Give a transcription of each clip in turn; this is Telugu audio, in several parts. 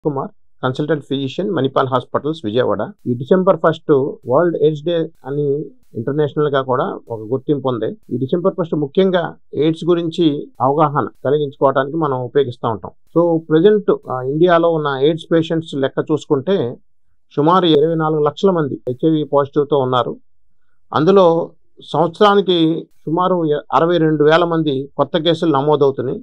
Kumar consultant physician Manipal hospitals Vijayawada ఈ December first world AIDS day అని ఇంటర్నేషనల్ గా కూడా ఒక గుర్తింపు ఉంది ఈ డిసెంబర్ ఫస్ట్ ముఖ్యంగా ఎయిడ్స్ గురించి అవగాహన కలిగించుకోవడానికి మనం ఉపయోగిస్తూ ఉంటాం సో ప్రజెంట్ ఇండియాలో ఉన్న ఎయిడ్స్ పేషెంట్స్ లెక్క చూసుకుంటే సుమారు ఇరవై నాలుగు లక్షల మంది హెచ్ఐవి పాజిటివ్తో ఉన్నారు అందులో సంవత్సరానికి సుమారు అరవై రెండు వేల మంది కొత్త కేసులు నమోదవుతున్నాయి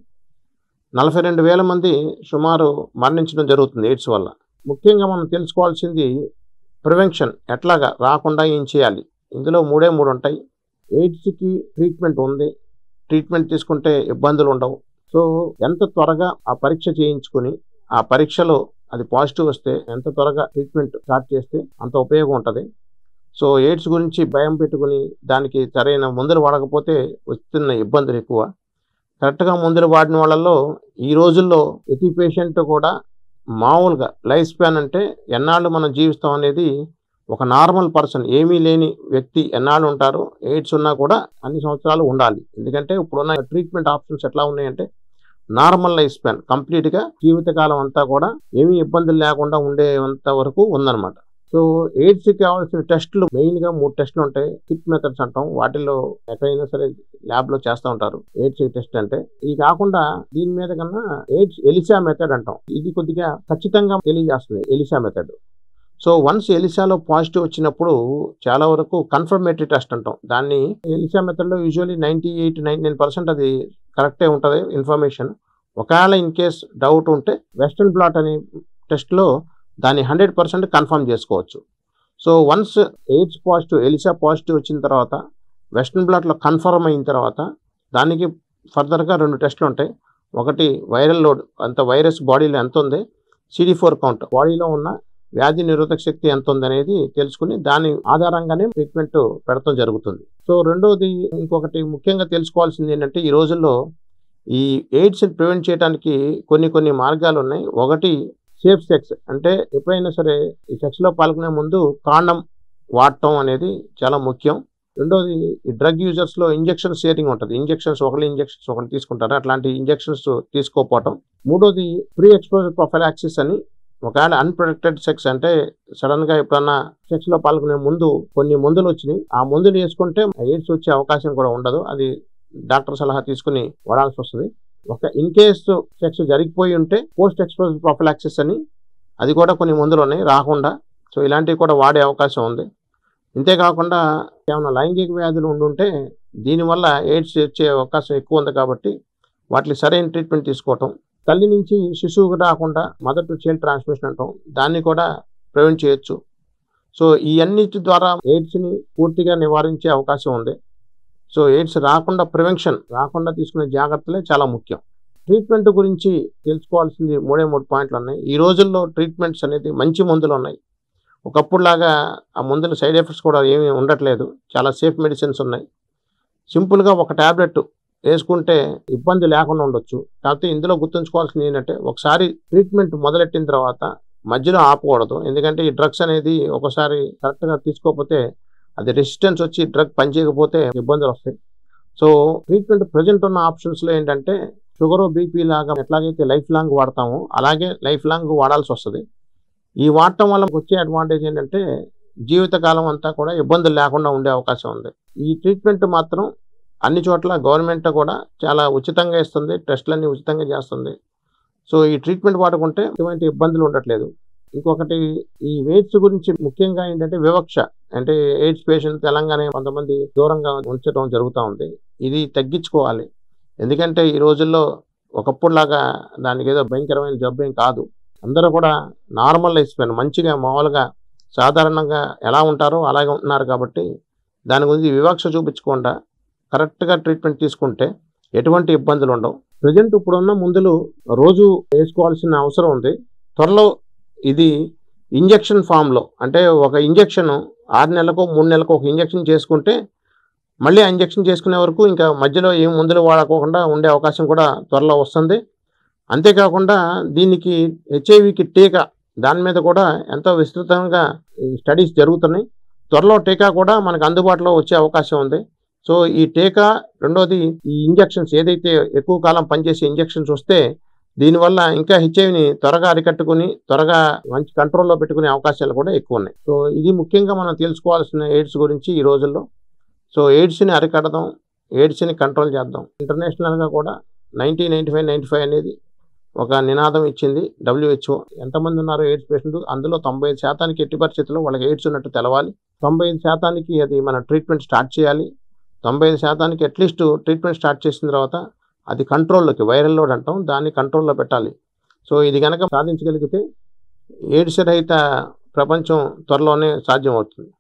నలభై రెండు వేల మంది సుమారు మరణించడం జరుగుతుంది ఎయిడ్స్ వల్ల ముఖ్యంగా మనం తెలుసుకోవాల్సింది ప్రివెన్షన్ ఎట్లాగా రాకుండా ఏం చేయాలి ఇందులో మూడే మూడు ఉంటాయి ఎయిడ్స్కి ట్రీట్మెంట్ ఉంది ట్రీట్మెంట్ తీసుకుంటే ఇబ్బందులు ఉండవు సో ఎంత త్వరగా ఆ పరీక్ష చేయించుకుని ఆ పరీక్షలో అది పాజిటివ్ వస్తే ఎంత త్వరగా ట్రీట్మెంట్ స్టార్ట్ చేస్తే అంత ఉపయోగం ఉంటుంది సో ఎయిడ్స్ గురించి భయం పెట్టుకుని దానికి సరైన మందులు వాడకపోతే వస్తున్న ఇబ్బందులు ఎక్కువ కరెక్ట్గా మందులు వాడిన వాళ్ళల్లో ఈ రోజుల్లో ప్రతి పేషెంట్ కూడా మామూలుగా లైఫ్ స్పాన్ అంటే ఎన్నాళ్ళు మనం జీవిస్తాం అనేది ఒక నార్మల్ పర్సన్ ఏమీ లేని వ్యక్తి ఎన్నాళ్ళు ఉంటారు ఎయిడ్స్ ఉన్నా కూడా అన్ని సంవత్సరాలు ఉండాలి ఎందుకంటే ఇప్పుడున్న ట్రీట్మెంట్ ఆప్షన్స్ ఎట్లా ఉన్నాయంటే నార్మల్ లైఫ్ స్పాన్ కంప్లీట్గా జీవితకాలం అంతా కూడా ఏమీ ఇబ్బందులు లేకుండా ఉండేంత వరకు ఉందన్నమాట సో ఎయిడ్స్కి కావాల్సిన టెస్టులు మెయిన్గా మూడు టెస్టులు ఉంటాయి కిట్ మెథడ్స్ అంటాం వాటిల్లో ఎక్కడైనా సరే ల్యాబ్లో చేస్తూ ఉంటారు ఎయిడ్స్ టెస్ట్ అంటే ఇది కాకుండా దీని మీద కన్నా ఎయిడ్స్ ఎలిసా మెథడ్ అంటాం ఇది కొద్దిగా ఖచ్చితంగా తెలియజేస్తుంది ఎలిసా మెథడ్ సో వన్స్ ఎలిసాలో పాజిటివ్ వచ్చినప్పుడు చాలా వరకు కన్ఫర్మేటరీ టెస్ట్ అంటాం దాన్ని ఎలిసా మెథడ్లో usually ninety eight ninety nine percent అది కరెక్టే ఉంటుంది ఇన్ఫర్మేషన్ ఒకవేళ ఇన్ కేస్ డౌట్ ఉంటే వెస్ట్రన్ బ్లాట్ అనే టెస్ట్లో దాన్ని హండ్రెడ్ పర్సెంట్ కన్ఫర్మ్ చేసుకోవచ్చు so once AIDS positive ELISA positive వచ్చిన తర్వాత వెస్ట్రన్ బ్లాట్లో కన్ఫర్మ్ అయిన తర్వాత దానికి ఫర్దర్గా రెండు టెస్టులు ఉంటాయి ఒకటి వైరల్ లోడ్ అంత వైరస్ బాడీలో ఎంత ఉంది సిడి ఫోర్ కౌంట్ బాడీలో ఉన్న వ్యాధి నిరోధక శక్తి ఎంత ఉంది అనేది తెలుసుకుని దాని ఆధారంగానే ట్రీట్మెంట్ పెడతాం జరుగుతుంది సో రెండోది ఇంకొకటి ముఖ్యంగా తెలుసుకోవాల్సింది ఏంటంటే ఈ రోజుల్లో ఈ ఎయిడ్స్ ప్రివెంట్ చేయడానికి కొన్ని కొన్ని మార్గాలు ఉన్నాయి ఒకటి సేఫ్ సెక్స్ అంటే ఎప్పుడైనా సరే ఈ సెక్స్లో పాల్గొనే ముందు కాండం వాడటం అనేది చాలా ముఖ్యం రెండోది ఈ డ్రగ్ యూజర్స్లో ఇంజెక్షన్ షేరింగ్ ఉంటుంది ఇంజెక్షన్స్ ఒకళ్ళు ఇంజెక్షన్స్ ఒకళ్ళు తీసుకుంటారు అట్లాంటి ఇంజెక్షన్స్ తీసుకోకపోవటం మూడోది ప్రీ ఎక్స్పోజర్ ప్రొఫైలాక్సిస్ అని ఒకవేళ అన్ప్రొటెక్టెడ్ సెక్స్ అంటే సడన్ గా ఎప్పుడన్నా సెక్స్ లో పాల్గొనే ముందు కొన్ని మందులు వచ్చినాయి ఆ మందులు వేసుకుంటే ఎయిడ్స్ వచ్చే అవకాశం కూడా ఉండదు అది డాక్టర్ సలహా తీసుకుని వాడాల్సి వస్తుంది ఒక ఇన్ కేస్ సెక్స్ జరిగిపోయి ఉంటే పోస్ట్ ఎక్స్పోజర్ ప్రొఫైలాక్సిస్ అని అది కూడా కొన్ని మందులు ఉన్నాయి రాకుండా సో ఇలాంటివి కూడా వాడే అవకాశం ఉంది ఇంతేకాకుండా ఏమైనా లైంగిక వ్యాధులు ఉండుంటే దీనివల్ల ఎయిడ్స్ వచ్చే అవకాశం ఎక్కువ ఉంది కాబట్టి వాటికి సరైన ట్రీట్మెంట్ తీసుకోవటం తల్లి నుంచి శిశువుకు రాకుండా మదర్ టు చైల్డ్ ట్రాన్స్మిషన్ అంటాం దాన్ని కూడా ప్రివెంట్ చేయొచ్చు సో ఈ అన్నిటి ద్వారా ఎయిడ్స్ని పూర్తిగా నివారించే అవకాశం ఉంది సో ఎయిడ్స్ రాకుండా ప్రివెన్షన్ రాకుండా తీసుకునే జాగ్రత్తలే చాలా ముఖ్యం ట్రీట్మెంట్ గురించి తెలుసుకోవాల్సింది మూడే మూడు పాయింట్లు ఉన్నాయి ఈ రోజుల్లో ట్రీట్మెంట్స్ అనేది మంచి మందులు ఉన్నాయి ఒకప్పుడులాగా ఆ మందులు సైడ్ ఎఫెక్ట్స్ కూడా ఏమీ ఉండట్లేదు చాలా సేఫ్ మెడిసిన్స్ ఉన్నాయి సింపుల్గా ఒక ట్యాబ్లెట్ వేసుకుంటే ఇబ్బంది లేకుండా ఉండొచ్చు కాకపోతే ఇందులో గుర్తుంచుకోవాల్సింది ఏంటంటే ఒకసారి ట్రీట్మెంట్ మొదలెట్టిన తర్వాత మధ్యలో ఆపకూడదు ఎందుకంటే ఈ డ్రగ్స్ అనేది ఒకసారి కరెక్ట్గా తీసుకోకపోతే అది రెసిస్టెన్స్ వచ్చి డ్రగ్ పనిచేయకపోతే ఇబ్బందులు వస్తాయి సో ట్రీట్మెంట్ ప్రజెంట్ ఉన్న ఆప్షన్స్లో ఏంటంటే షుగర్ బీపీ లాగా ఎట్లాగైతే లైఫ్ లాంగ్ వాడతామో అలాగే లైఫ్ లాంగ్ వాడాల్సి వస్తుంది ఈ వాడటం వల్ల వచ్చే అడ్వాంటేజ్ ఏంటంటే జీవితకాలం అంతా కూడా ఇబ్బందులు లేకుండా ఉండే అవకాశం ఉంది ఈ ట్రీట్మెంట్ మాత్రం అన్ని చోట్ల గవర్నమెంట్ కూడా చాలా ఉచితంగా ఇస్తుంది టెస్టులన్నీ ఉచితంగా చేస్తుంది సో ఈ ట్రీట్మెంట్ వాడుకుంటే ఎటువంటి ఇబ్బందులు ఉండట్లేదు ఇంకొకటి ఈ ఎయిడ్స్ గురించి ముఖ్యంగా ఏంటంటే వివక్ష అంటే ఎయిడ్స్ పేషెంట్ తెలంగాణ కొంతమంది దూరంగా ఉంచడం జరుగుతూ ఉంది ఇది తగ్గించుకోవాలి ఎందుకంటే ఈ రోజుల్లో ఒకప్పుడులాగా దానికి ఏదో భయంకరమైన జబ్బు ఏం కాదు అందరూ కూడా నార్మల్ లైఫ్ స్పాన్ మంచిగా మామూలుగా సాధారణంగా ఎలా ఉంటారో అలాగే ఉంటున్నారు కాబట్టి దాని గురించి వివక్ష చూపించకుండా కరెక్ట్గా ట్రీట్మెంట్ తీసుకుంటే ఎటువంటి ఇబ్బందులు ఉండవు ప్రజెంట్ ఇప్పుడున్న మందులు రోజు వేసుకోవాల్సిన అవసరం ఉంది త్వరలో ఇది ఇంజెక్షన్ ఫామ్లో అంటే ఒక ఇంజెక్షన్ ఆరు నెలలకు మూడు నెలలకు ఒక ఇంజెక్షన్ చేసుకుంటే మళ్ళీ ఆ ఇంజెక్షన్ చేసుకునే వరకు ఇంకా మధ్యలో ఏం మందులు వాడకోకుండా ఉండే అవకాశం కూడా త్వరలో వస్తుంది అంతేకాకుండా దీనికి హెచ్ఐవికి టీకా దాని మీద కూడా ఎంతో విస్తృతంగా స్టడీస్ జరుగుతున్నాయి త్వరలో టీకా కూడా మనకు అందుబాటులో వచ్చే అవకాశం ఉంది సో ఈ టీకా రెండోది ఈ ఇంజెక్షన్స్ ఏదైతే ఎక్కువ కాలం పనిచేసే ఇంజెక్షన్స్ వస్తే దీనివల్ల ఇంకా హెచ్ఐవిని త్వరగా అరికట్టుకుని త్వరగా మంచి కంట్రోల్లో పెట్టుకునే అవకాశాలు కూడా ఎక్కువ ఉన్నాయి సో ఇది ముఖ్యంగా మనం తెలుసుకోవాల్సిన ఎయిడ్స్ గురించి ఈ రోజుల్లో సో ఎయిడ్స్ని అరికడదాం ఎయిడ్స్ని కంట్రోల్ చేద్దాం ఇంటర్నేషనల్గా కూడా nineteen ninety five ninety five అనేది ఒక నినాదం ఇచ్చింది డబ్ల్యూహెచ్ఓ ఎంతమంది ఉన్నారు ఎయిడ్స్ పేషెంట్ అందులో తొంభై ఐదు శాతానికి ఎట్టి పరిస్థితుల్లో వాళ్ళకి ఎయిడ్స్ ఉన్నట్టు తెలవాలి తొంభై ఐదు శాతానికి అది మన ట్రీట్మెంట్ స్టార్ట్ చేయాలి తొంభై ఐదు శాతానికి అట్లీస్ట్ ట్రీట్మెంట్ స్టార్ట్ చేసిన తర్వాత అది కంట్రోల్లోకి వైరల్ లోడ్ అంటాం దాన్ని కంట్రోల్లో పెట్టాలి సో ఇది కనుక సాధించగలిగితే ఎయిడ్స్ రహిత ప్రపంచం త్వరలోనే సాధ్యం అవుతుంది